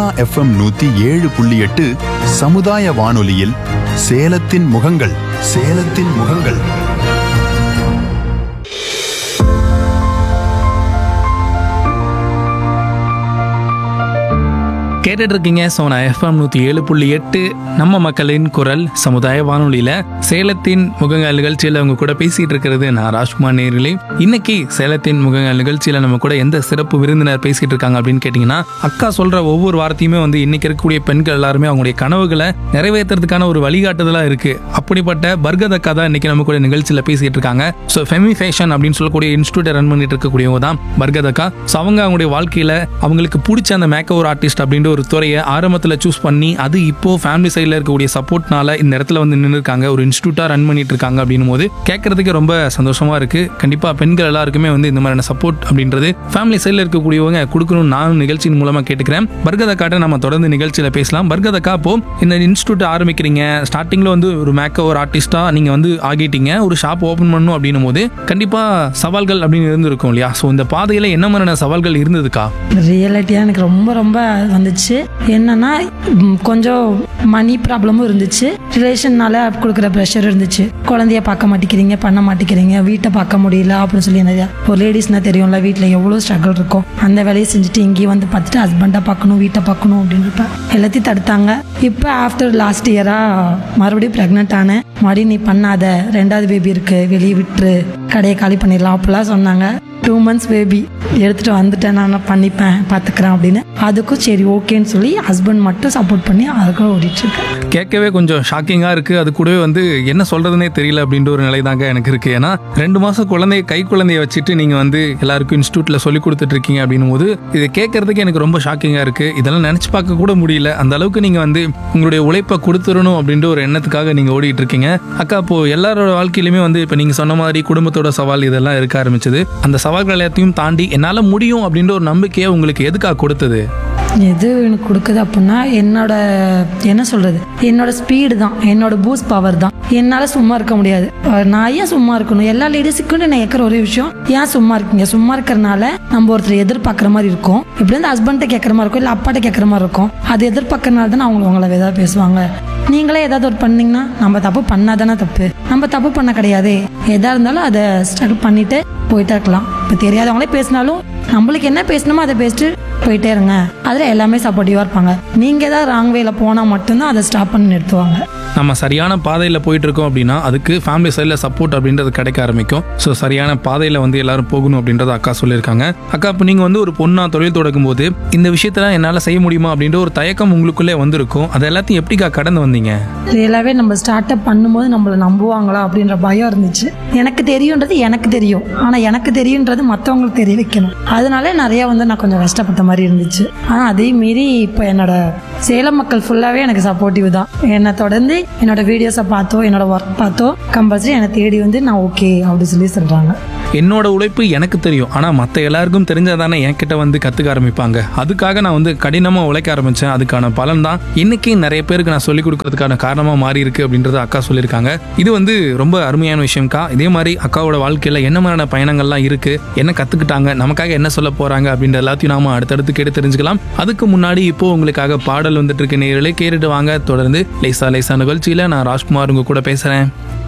Sona FM நூத்தி ஏழு புள்ளி எட்டு சமுதாய வானொலியில் சேலத்தின் முகங்கள் சேலத்தின் முகங்கள் கேட்டுட்டு இருக்கீங்க சோனா எஃப்எம் நூற்றி ஏழு புள்ளி எட்டு நம்ம மக்களின் குரல் சமுதாய வானொலியில் சேலத்தின் முகங்கள் நிகழ்ச்சியில் அவங்க கூட பேசிட்டு இருக்கிறது நான் ராஜ்குமார் நேர்களே இன்னைக்கு சேலத்தின் முகங்கள் நிகழ்ச்சியில் நம்ம கூட எந்த சிறப்பு விருந்தினர் பேசிட்டு இருக்காங்க அப்படின்னு கேட்டிங்கன்னா அக்கா சொல்ற ஒவ்வொரு வார்த்தையுமே வந்து இன்னைக்கு இருக்கக்கூடிய பெண்கள் எல்லாருமே அவங்களுடைய கனவுகளை நிறைவேற்றுறதுக்கான ஒரு வழிகாட்டுதலாக இருக்கு அப்படிப்பட்ட பர்கத் அக்கா தான் இன்னைக்கு நம்ம கூட நிகழ்ச்சியில் பேசிட்டு இருக்காங்க ஸோ ஃபெமி ஃபேஷன் அப்படின்னு சொல்லக்கூடிய இன்ஸ்டியூட்டை ரன் பண்ணிட்டு இருக்கக்கூடியவங்க தான் பர்கத் அக்கா ஸோ அவங்க அவங்களுடைய வாழ்க்கையில அவங்களுக்கு பிடிச்ச அந்த மேக்கோவர் ஆர்டிஸ்ட் அப்படின்ற ஒரு துறையை ஆரம்பத்தில் சூஸ் பண்ணி அது இப்போ ஃபேமிலி சைடில் இருக்கக்கூடிய சப்போர்ட்னால இந்த இடத்துல வந்து நின்று இருக்காங்க ஒரு இன்ஸ்டியூட்டாக ரன் பண்ணிட்டு இருக்காங்க அப்படின்னும் போது கேட்கறதுக்கு ரொம்ப சந்தோஷமா இருக்கு கண்டிப்பா பெண்கள் எல்லாருக்குமே வந்து இந்த மாதிரியான சப்போர்ட் அப்படின்றது ஃபேமிலி சைடில் இருக்கக்கூடியவங்க கொடுக்கணும்னு நானும் நிகழ்ச்சியின் மூலமா கேட்டுக்கிறேன் பர்கத் அக்காட்ட நம்ம தொடர்ந்து நிகழ்ச்சியில பேசலாம் பர்கத் அக்கா இப்போ இந்த இன்ஸ்டியூட் ஆரம்பிக்கிறீங்க ஸ்டார்டிங்ல வந்து ஒரு மேக்கோவர் ஆர்டிஸ்டா நீங்க வந்து ஆகிட்டீங்க ஒரு ஷாப் ஓபன் பண்ணணும் அப்படின்னும் போது கண்டிப்பா சவால்கள் அப்படின்னு இருந்திருக்கும் இல்லையா ஸோ இந்த பாதையில என்ன மாதிரியான சவால்கள் இருந்ததுக்கா ரியாலிட்டியாக எனக்கு ரொம்ப ரொம்ப வந்துச்சு என்னன்னா ம், கொஞ்சம் மணி ப்ராப்ளமும் இருந்துச்சு ரிலேஷன்னால கொடுக்குற ப்ரெஷர் இருந்துச்சு குழந்தைய பார்க்க மாட்டேங்கிறீங்க பண்ண மாட்டேங்கிறீங்க வீட்டை பார்க்க முடியல அப்படின்னு சொல்லி நிறையா ஒரு லேடிஸ்னா தெரியும்ல வீட்டில் எவ்வளோ ஸ்ட்ரகிள் இருக்கும் அந்த வேலையை செஞ்சுட்டு இங்கேயும் வந்து பார்த்துட்டு ஹஸ்பண்டை பார்க்கணும் வீட்டை பார்க்கணும் அப்படின்னு இருப்பேன் எல்லாத்தையும் தடுத்தாங்க இப்போ ஆஃப்டர் லாஸ்ட் இயராக மறுபடியும் ப்ரெக்னென்ட் ஆனேன் மறுபடியும் நீ பண்ணாத ரெண்டாவது பேபி இருக்கு வெளியே விட்டுரு கடையை காலி பண்ணிடலாம் அப்படிலாம் சொன்னாங்க டூ மந்த்ஸ் பேபி எடுத்துட்டு வந்துட்டேன் நான் பண்ணிப்பேன் பார்த்துக்கிறேன் அப்படின்னு அதுக்கும் சரி ஓகேன்னு சொல்லி ஹஸ்பண்ட் மட்டும் சப்போர்ட் பண்ணி அதுக்கும் ஓடிட்டு இருக்கேன் கேட்கவே கொஞ்சம் ஷாக்கிங்காக இருக்கு அது கூடவே வந்து என்ன சொல்றதுனே தெரியல அப்படின்ற ஒரு நிலை தாங்க எனக்கு இருக்கு ஏன்னா ரெண்டு மாசம் குழந்தைய கை குழந்தைய வச்சுட்டு நீங்க வந்து எல்லாருக்கும் இன்ஸ்டியூட்ல சொல்லி கொடுத்துட்டு இருக்கீங்க அப்படின்னும் போது இது கேட்கறதுக்கு எனக்கு ரொம்ப ஷாக்கிங்கா இருக்கு இதெல்லாம் நினைச்சு பார்க்க கூட முடியல அந்த அளவுக்கு நீங்க வந்து உங்களுடைய உழைப்பை கொடுத்துடணும் அப்படின்ற ஒரு எண்ணத்துக்காக நீங்க ஓடிட்டு இருக்கீங்க அக்கா இப்போ எல்லாரோட வாழ்க்கையிலுமே வந்து இப்போ நீங்க சொன்ன மாதிரி குடும்பத்தோட சவால் இதெல்லாம் இருக்க ஆரம்பிச்சது அந்த சவால்கள் எல்லாத்தையும் தாண்டி என்னால முடியும் அப்படின்ற ஒரு நம்பிக்கையை உங்களுக்கு எதுக்காக கொடுத்தது எது எனக்கு கொடுக்குது அப்படின்னா என்னோட என்ன சொல்றது என்னோட ஸ்பீடு தான் என்னோட பூஸ்ட் பவர் தான் என்னால் சும்மா இருக்க முடியாது அஹ் நான் ஏன் சும்மா இருக்கணும் எல்லா லேடிஸுக்கும் நான் கேட்குற ஒரே விஷயம் ஏன் சும்மா இருக்கீங்க சும்மா இருக்கறனால நம்ம ஒருத்தர் எதிர்பார்க்குற மாதிரி இருக்கும் இப்படி வந்து ஹஸ்பண்ட்டை கேட்குற மாதிரி இருக்கும் இல்லை அப்பாட்ட கேட்குற மாதிரி இருக்கும் அது எதிர்பார்க்கறனால தான் அவங்க உங்களை ஏதாவது பேசுவாங்க நீங்களே ஏதாவது ஒரு பண்ணீங்கன்னா நம்ம தப்பு பண்ணாதானே தப்பு நம்ம தப்பு பண்ண கிடையாதே எதா இருந்தாலும் அதை ஸ்ட்ரகிள் பண்ணிட்டு போயிட்டே இருக்கலாம் இப்போ தெரியாதவங்களே பேசினாலும் நம்மளுக்கு என்ன பேசணுமோ அதை பேசிட்டு போயிட்டே இருங்க அதில் எல்லாமே சப்போர்ட்டிவாக இருப்பாங்க நீங்கள் ஏதாவது ராங் வேல போனால் மட்டும்தான் அதை ஸ்டாப் பண்ணி நிறுத்துவாங்க நம்ம சரியான பாதையில் போயிட்டு இருக்கோம் அப்படின்னா அதுக்கு ஃபேமிலி சைடில் சப்போர்ட் அப்படின்றது கிடைக்க ஆரம்பிக்கும் ஸோ சரியான பாதையில் வந்து எல்லாரும் போகணும் அப்படின்றத அக்கா சொல்லியிருக்காங்க அக்கா இப்போ நீங்கள் வந்து ஒரு பொண்ணா தொழில் தொடங்கும் போது இந்த விஷயத்தெல்லாம் என்னால் செய்ய முடியுமா அப்படின்ற ஒரு தயக்கம் உங்களுக்குள்ளே வந்திருக்கும் அது எல்லாத்தையும் எப்படிக்கா கடந்து வந்தீங்க ரியலாகவே நம்ம ஸ்டார்ட் அப் பண்ணும்போது நம்மளை நம்புவாங்களா அப்படின்ற பயம் இருந்துச்சு எனக்கு தெரியுன்றது எனக்கு தெரியும் ஆனால் எனக்கு தெரியுன்றது மற்றவங்களுக்கு தெரிய வைக்கணும் அதனால நிறைய வந்து நான் கொஞ்சம் கஷ்டப்பட்ட மாதிரி இருந்துச்சு ஆனால் அதே மீறி இப்போ என்னோட சேலம் மக்கள் ஃபுல்லாகவே எனக்கு சப்போர்ட்டிவ் தான் என்னை தொடர்ந்து என்னோட வீடியோஸை பார்த்தோ என்னோட ஒர்க் பார்த்தோ கம்பல்சரி என்னை தேடி வந்து நான் ஓகே அப்படி சொல்லி சொல்கிறாங்க என்னோட உழைப்பு எனக்கு தெரியும் ஆனால் மற்ற எல்லாருக்கும் தெரிஞ்சாதானே என்கிட்ட வந்து கற்றுக்க ஆரம்பிப்பாங்க அதுக்காக நான் வந்து கடினமாக உழைக்க ஆரம்பித்தேன் அதுக்கான பலன் தான் இன்னைக்கு நிறைய பேருக்கு நான் சொல்லிக் கொடுக்கறதுக்கான காரணமாக மாறி இருக்கு அப்படின்றத அக்கா சொல்லியிருக்காங்க இது வந்து ரொம்ப அருமையான விஷயம்க்கா இதே மாதிரி அக்காவோட வாழ்க்கையில் என்ன மாதிரியான பயணங்கள்லாம் இருக்கு என்ன கற்றுக்கிட்டாங்க நமக்காக என்ன சொல்ல போறாங்க அப்படின்ற எல்லாத்தையும் நாம அடுத்தடுத்து கேட்டு தெரிஞ்சுக்கலாம் அதுக்கு முன்னாடி இப்போ உங்களுக்காக பாடல் வந்துட்டு இருக்க நேரலே கேட்டுட்டு வாங்க தொடர்ந்து லேசா லேசா நிகழ்ச்சியில் நான் ராஜ்குமார் உங்க கூட பேசுகிறேன்